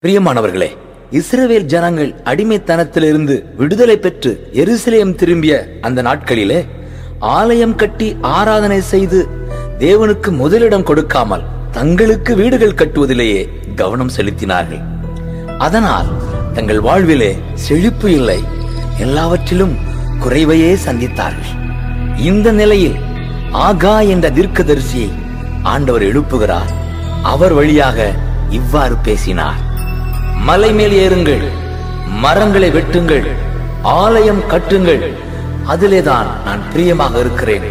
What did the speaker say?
பிரியமானவர்களே இஸ்ரவேல் ஜனங்கள் அடிமைத்தனத்திலிருந்து விடுதலை பெற்று எருசலேம் திரும்பிய அந்த நாட்களிலே ஆலயம் கட்டி ஆராதனை செய்து தேவனுக்கு முதலிடம் கொடுக்காமல் தங்களுக்கு வீடுகள் கட்டுவதிலேயே கவனம் செலுத்தினார்கள் அதனால் தங்கள் வாழ்விலே செழிப்பு இல்லை எல்லாவற்றிலும் குறைவையே சந்தித்தார்கள் இந்த நிலையில் ஆகா என்ற தீர்க்கதரிசியை ஆண்டவர் எழுப்புகிறார் அவர் வழியாக இவ்வாறு பேசினார் மலை மேல் ஏறுங்கள் மரங்களை வெட்டுங்கள் ஆலயம் கட்டுங்கள் அதிலேதான் நான் பிரியமாக இருக்கிறேன்